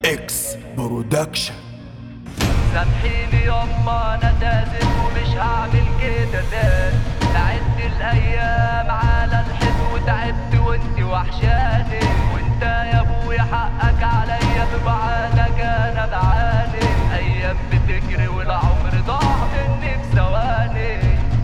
اكس برودكشن سامحيني يما انا تازل ومش هعمل كده تاني تعبت الايام على الحيط وتعبت وانت وحشاني وانت يا ابويا حقك عليا في بعادك انا بعاني ايام بتجري والعمر ضاع مني في ثواني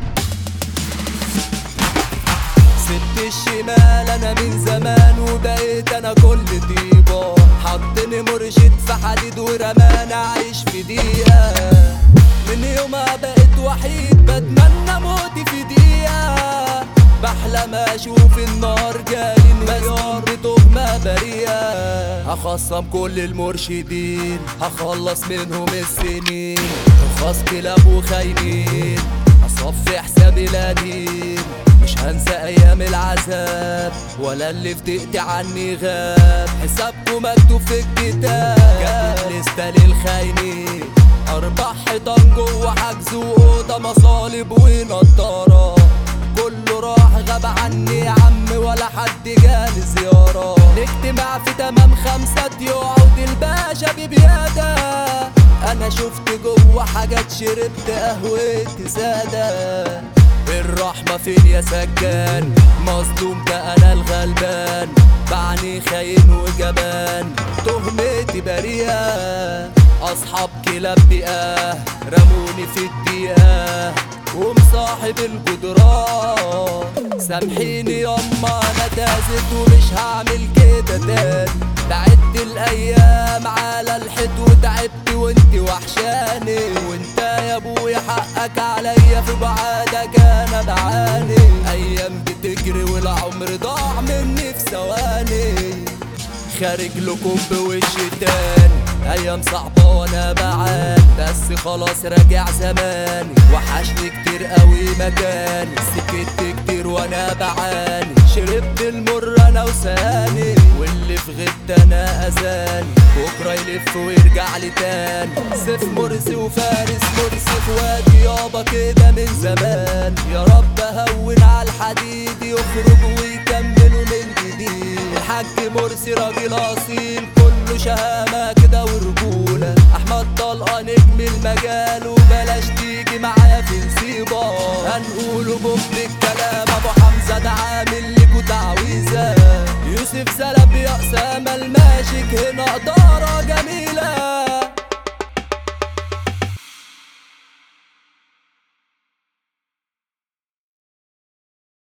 سبت الشمال انا من زمان وبقيت انا كل طيبة حطني مرشد في حديد ورماني اعيش في دقيقة من يومها بقيت وحيد بتمنى موتي في دقيقة بحلم اشوف النار جالي انهيار بتهمة بريئة هخصم كل المرشدين هخلص منهم السنين رخاص كلاب وخاينين هصفي حسابي القديم مش هنسى ايام العذاب ولا اللي فدقت عني غاب حسابكم مكتوب في الكتاب جابت لستة للخاينين اربع حيطان جوه حجز واوضه مصالب ونضاره كله راح غاب عني يا عم ولا حد جالي زيارة الاجتماع في تمام خمسة يقعد الباشا ببيادة انا شفت جوه حاجات شربت قهوة سادة الرحمة فين يا سجان مظلوم ده انا الغلبان بعني خاين وجبان تهمتي بريئة اصحاب كلاب بيئة رموني في الدقيقة ومصاحب الجدران سامحيني يما انا تازت ومش هعمل كده تاني بعدت الايام على الحيط وتعبت وانت وحشاني وانت يا ابويا حقك عليا في بعادك انا بعاني ايام بتجري والعمر ضاع مني في ثواني خارج لكم بوش تاني ايام صعبة وانا بعاني بس خلاص راجع زماني وحشني كتير قوي مكاني سكت كتير وانا بعاني شربت المر انا وساني واللي في غبت انا اذاني بكره يلف ويرجع لي تاني سيف مرسي وفارس مرسي في وادي يابا كده من زمان يا رب هون على الحديد يخرجوا ويكملوا من جديد الحاج مرسي راجل اصيل كله شهامه كده ورجوله احمد طلقه نجم المجال وبلاش تيجي معايا في نصيبه هنقوله بكل الكلام ابو حمزه ده عامل لكوا تعويذه يوسف سلب يا اسامه الماشيك هنا